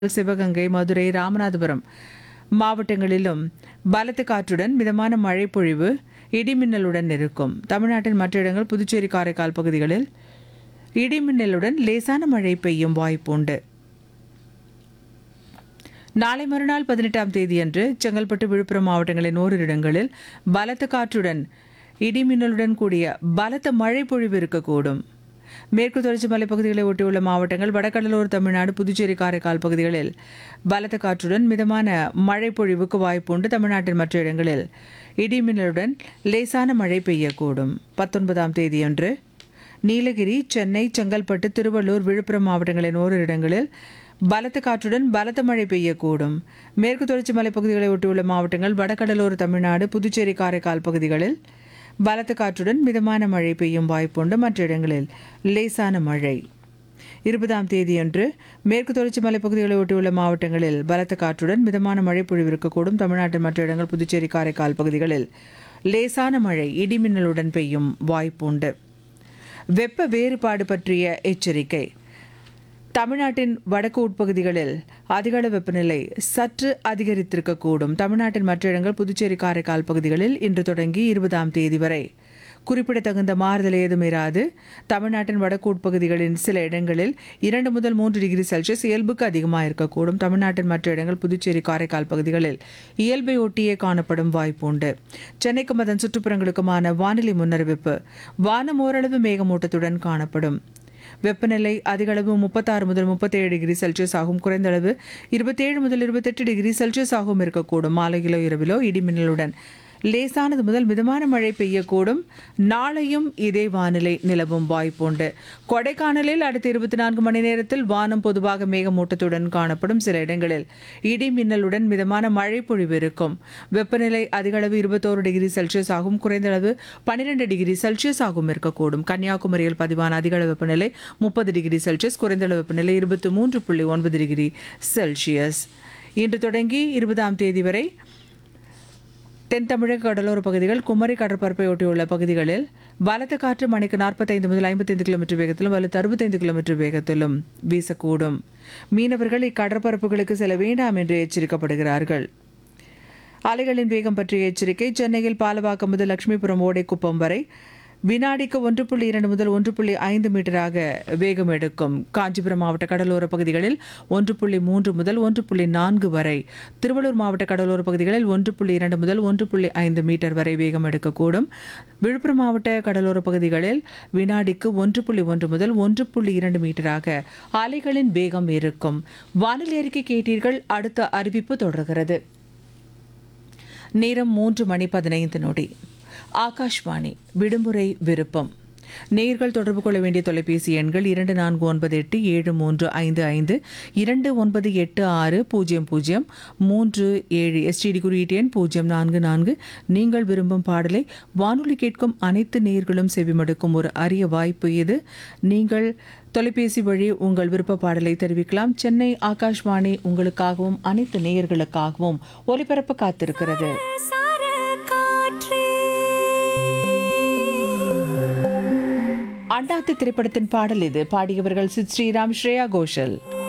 சிவகங்கை மதுரை ராமநாதபுரம் மாவட்டங்களிலும் பலத்த காற்றுடன் மிதமான மழை பொழிவு இடிமின்னலுடன் இருக்கும் தமிழ்நாட்டின் மற்ற இடங்கள் புதுச்சேரி காரைக்கால் பகுதிகளில் இடிமின்னலுடன் லேசான மழை பெய்யும் வாய்ப்புண்டு நாளை மறுநாள் பதினெட்டாம் தேதியன்று செங்கல்பட்டு விழுப்புரம் மாவட்டங்களின் ஓரிரு இடங்களில் பலத்த காற்றுடன் இடிமின்னலுடன் கூடிய பலத்த மழை பொழிவு இருக்கக்கூடும் மேற்கு தொடர்ச்சி மலைப்பகுதிகளை ஒட்டியுள்ள மாவட்டங்கள் வடகடலோர தமிழ்நாடு புதுச்சேரி காரைக்கால் பகுதிகளில் பலத்த காற்றுடன் மிதமான மழை பொழிவுக்கு வாய்ப்புண்டு தமிழ்நாட்டின் மற்ற இடங்களில் இடிமின்னலுடன் லேசான மழை பெய்யக்கூடும் பத்தொன்பதாம் தேதியன்று நீலகிரி சென்னை செங்கல்பட்டு திருவள்ளூர் விழுப்புரம் மாவட்டங்களின் ஓரிரு இடங்களில் பலத்த காற்றுடன் பலத்த மழை பெய்யக்கூடும் மேற்கு தொடர்ச்சி மலைப்பகுதிகளை ஒட்டியுள்ள மாவட்டங்கள் வடகடலோர தமிழ்நாடு புதுச்சேரி காரைக்கால் பகுதிகளில் பலத்த காற்றுடன் மிதமான மழை பெய்யும் வாய்ப்புண்டு மற்ற இடங்களில் லேசான மழை இருபதாம் தேதியன்று மேற்கு தொடர்ச்சி மலைப்பகுதிகளை ஒட்டியுள்ள மாவட்டங்களில் பலத்த காற்றுடன் மிதமான மழை பொழிவு இருக்கக்கூடும் தமிழ்நாட்டின் மற்ற இடங்கள் புதுச்சேரி காரைக்கால் பகுதிகளில் லேசான மழை இடிமின்னலுடன் பெய்யும் வாய்ப்புண்டு வெப்ப வேறுபாடு பற்றிய எச்சரிக்கை தமிழ்நாட்டின் வடக்கு உட்பகுதிகளில் அதிகளவு வெப்பநிலை சற்று அதிகரித்திருக்கக்கூடும் தமிழ்நாட்டின் மற்ற இடங்கள் புதுச்சேரி காரைக்கால் பகுதிகளில் இன்று தொடங்கி இருபதாம் தேதி வரை குறிப்பிடத்தகுந்த மாறுதல் ஏதும் இராது தமிழ்நாட்டின் வடக்கு உட்பகுதிகளின் சில இடங்களில் இரண்டு முதல் மூன்று டிகிரி செல்சியஸ் இயல்புக்கு அதிகமாக இருக்கக்கூடும் தமிழ்நாட்டின் மற்ற இடங்கள் புதுச்சேரி காரைக்கால் பகுதிகளில் இயல்பை ஒட்டியே காணப்படும் வாய்ப்பு உண்டு சென்னைக்கும் அதன் சுற்றுப்புறங்களுக்குமான வானிலை முன்னறிவிப்பு வானம் ஓரளவு மேகமூட்டத்துடன் காணப்படும் வெப்பநிலை அதிகளவு முப்பத்தாறு முதல் முப்பத்தேழு டிகிரி செல்சியஸ் ஆகும் குறைந்த அளவு இருபத்தேழு முதல் இருபத்தெட்டு டிகிரி செல்சியஸ் ஆகும் இருக்கக்கூடும் மாலையிலோ இரவிலோ இடிமின்னலுடன் லேசானது முதல் மிதமான மழை பெய்யக்கூடும் நாளையும் இதே வானிலை நிலவும் வாய்ப்புண்டு கொடைக்கானலில் அடுத்த இருபத்தி நான்கு மணி நேரத்தில் வானம் பொதுவாக மேகமூட்டத்துடன் காணப்படும் சில இடங்களில் இடி மின்னலுடன் மிதமான மழை பொழிவு இருக்கும் வெப்பநிலை அதிகளவு இருபத்தோரு டிகிரி செல்சியஸ் ஆகும் குறைந்த அளவு பன்னிரெண்டு டிகிரி செல்சியஸ் ஆகும் இருக்கக்கூடும் கன்னியாகுமரியில் பதிவான அதிகளவு வெப்பநிலை முப்பது டிகிரி செல்சியஸ் குறைந்த அளவு வெப்பநிலை இருபத்தி மூன்று புள்ளி ஒன்பது டிகிரி செல்சியஸ் இன்று தொடங்கி இருபதாம் தேதி வரை தென் தமிழக கடலோர பகுதிகள் குமரி கடற்பரப்பை ஒட்டியுள்ள பகுதிகளில் பலத்த காற்று மணிக்கு நாற்பத்தைந்து முதல் ஐம்பத்தைந்து கிலோமீட்டர் வேகத்திலும் வலுத்து அறுபத்தைந்து கிலோமீட்டர் வேகத்திலும் வீசக்கூடும் மீனவர்கள் இக்கடற்பரப்புகளுக்கு செல்ல வேண்டாம் என்று எச்சரிக்கப்படுகிறார்கள் அலைகளின் வேகம் பற்றிய எச்சரிக்கை சென்னையில் பாலவாக்கம் முதல் லட்சுமிபுரம் ஓடைக்குப்பம் வரை வினாடிக்கு ஒன்று புள்ளி இரண்டு முதல் ஒன்று புள்ளி ஐந்து மீட்டராக வேகம் எடுக்கும் காஞ்சிபுரம் மாவட்ட கடலோர பகுதிகளில் ஒன்று புள்ளி மூன்று முதல் ஒன்று புள்ளி நான்கு வரை திருவள்ளூர் மாவட்ட கடலோர பகுதிகளில் ஒன்று புள்ளி இரண்டு முதல் ஒன்று புள்ளி ஐந்து மீட்டர் வரை வேகம் எடுக்கக்கூடும் விழுப்புரம் மாவட்ட கடலோர பகுதிகளில் வினாடிக்கு ஒன்று புள்ளி ஒன்று முதல் ஒன்று புள்ளி இரண்டு மீட்டராக அலைகளின் வேகம் இருக்கும் வானிலை அறிக்கை கேட்டீர்கள் அடுத்த அறிவிப்பு தொடர்கிறது நேரம் மூன்று மணி பதினைந்து நொடி ஆகாஷ்வாணி விடுமுறை விருப்பம் நேர்கள் தொடர்பு கொள்ள வேண்டிய தொலைபேசி எண்கள் இரண்டு நான்கு ஒன்பது எட்டு ஏழு மூன்று ஐந்து ஐந்து இரண்டு ஒன்பது எட்டு ஆறு பூஜ்ஜியம் பூஜ்ஜியம் மூன்று ஏழு எஸ்டிடி குறியீட்டு எண் பூஜ்ஜியம் நான்கு நான்கு நீங்கள் விரும்பும் பாடலை வானொலி கேட்கும் அனைத்து நேர்களும் செவிமடுக்கும் ஒரு அரிய வாய்ப்பு இது நீங்கள் தொலைபேசி வழி உங்கள் விருப்ப பாடலை தெரிவிக்கலாம் சென்னை ஆகாஷ்வாணி உங்களுக்காகவும் அனைத்து நேயர்களுக்காகவும் ஒலிபரப்பு காத்திருக்கிறது சார காற்றே அண்டாத்து திரைப்படத்தின் பாடல் இது பாடியவர்கள் சித் ஸ்ரீராம் ஸ்ரேயா கோஷல்